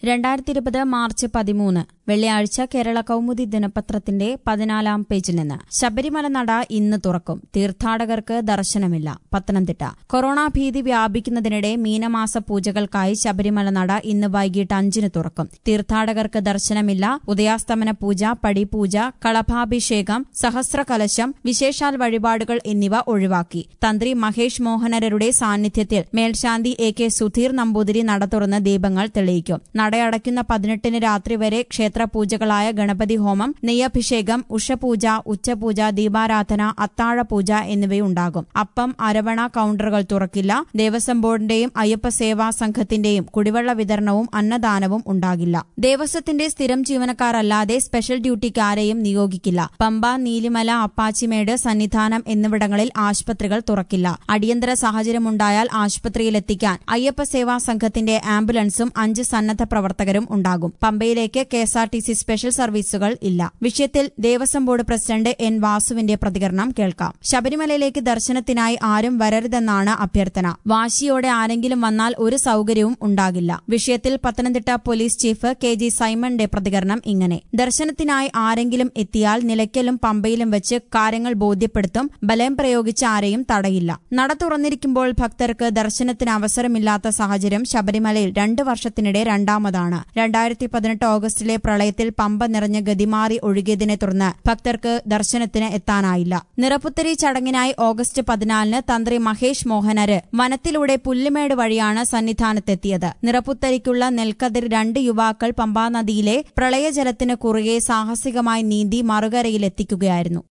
രണ്ടായിരത്തി ഇരുപത് മാർച്ച് പതിമൂന്ന് വെള്ളിയാഴ്ച കേരള കൗമുദി ദിനപത്രത്തിന്റെ പതിനാലാം പേജിൽ നിന്ന് ശബരിമല നട ഇന്ന് തുറക്കും തീർത്ഥാടകർക്ക് ദർശനമില്ല പത്തനംതിട്ട കൊറോണ ഭീതി വ്യാപിക്കുന്നതിനിടെ മീനമാസ പൂജകൾക്കായി ശബരിമല നട ഇന്ന് വൈകിട്ട് അഞ്ചിന് തുറക്കും തീർത്ഥാടകർക്ക് ദർശനമില്ല ഉദയാസ്തമന പൂജ പടിപൂജ കളഭാഭിഷേകം സഹസ്രകലശം വിശേഷാൽ വഴിപാടുകൾ എന്നിവ ഒഴിവാക്കി തന്ത്രി മഹേഷ് മോഹനരുടെ സാന്നിധ്യത്തിൽ മേൽശാന്തി എ കെ സുധീർ നമ്പൂതിരി നട തുറന്ന് ദീപങ്ങൾ തെളിയിക്കും നടയടയ്ക്കുന്ന പതിനെട്ടിന് രാത്രി വരെ ക്ഷേത്രപൂജകളായ ഗണപതി ഹോമം നെയ്യഭിഷേകം ഉഷപൂജ ഉച്ചപൂജ ദീപാരാധന അത്താഴപൂജ എന്നിവയുണ്ടാകും അപ്പം അരവണ കൌണ്ടറുകൾ തുറക്കില്ല ദേവസ്വം ബോർഡിന്റെയും അയ്യപ്പ സേവാ സംഘത്തിന്റെയും കുടിവെള്ള വിതരണവും അന്നദാനവും ഉണ്ടാകില്ല ദേവസ്വത്തിന്റെ സ്ഥിരം ജീവനക്കാരല്ലാതെ സ്പെഷ്യൽ ഡ്യൂട്ടിക്ക് ആരെയും നിയോഗിക്കില്ല പമ്പ നീലിമല അപ്പാച്ചിമേട് സന്നിധാനം എന്നിവിടങ്ങളിൽ ആശുപത്രികൾ തുറക്കില്ല അടിയന്തര സാഹചര്യമുണ്ടായാൽ ആശുപത്രിയിലെത്തിക്കാൻ അയ്യപ്പ സേവാ സംഘത്തിന്റെ ആംബുലൻസും അഞ്ച് സന്നദ്ധ പ്രവർത്തകരും ഉണ്ടാകും പമ്പയിലേക്ക് കെഎസ്ആർടിസി സ്പെഷ്യൽ സർവീസുകൾ ഇല്ല വിഷയത്തിൽ ദേവസ്വം ബോർഡ് പ്രസിഡന്റ് എൻ വാസുവിന്റെ പ്രതികരണം കേൾക്കാം ശബരിമലയിലേക്ക് ദർശനത്തിനായി ആരും വരരുതെന്നാണ് അഭ്യർത്ഥന വാശിയോടെ ആരെങ്കിലും വന്നാൽ ഒരു സൌകര്യവും ഉണ്ടാകില്ല വിഷയത്തിൽ Pathanamthitta police chief K G സൈമന്റെ പ്രതികരണം ഇങ്ങനെ ദർശനത്തിനായി ആരെങ്കിലും എത്തിയാൽ നിലയ്ക്കലും പമ്പയിലും വെച്ച് കാര്യങ്ങൾ ബോധ്യപ്പെടുത്തും ബലം പ്രയോഗിച്ച് ആരെയും തടയില്ല നട തുറന്നിരിക്കുമ്പോൾ ഭക്തർക്ക് ദർശനത്തിന് അവസരമില്ലാത്ത സാഹചര്യം ശബരിമലയിൽ രണ്ട് വർഷത്തിനിടെ രണ്ടാമതാണ് രണ്ടായിരത്തി പതിനെട്ട് ഓഗസ്റ്റിലെ പ്രളയത്തിൽ പമ്പ നിറഞ്ഞ് ഗതിമാറി ഒഴുകിയതിനെ തുടർന്ന് ഭക്തർക്ക് ദർശനത്തിന് എത്താനായില്ല നിറപ്പുത്തരി ചടങ്ങിനായി ഓഗസ്റ്റ് പതിനാലിന് തന്ത്രി മഹേഷ് മോഹനര് വനത്തിലൂടെ പുല്ലുമേട് വഴിയാണ് സന്നിധാനത്തെത്തിയത് നിറപ്പുത്തരിക്കുള്ള നെൽക്കതിർ രണ്ട് യുവാക്കൾ പമ്പാനദിയിലെ പ്രളയജലത്തിന് കുറുകെ സാഹസികമായി നീന്തി മറുകരയിലെത്തിക്കുകയായിരുന്നു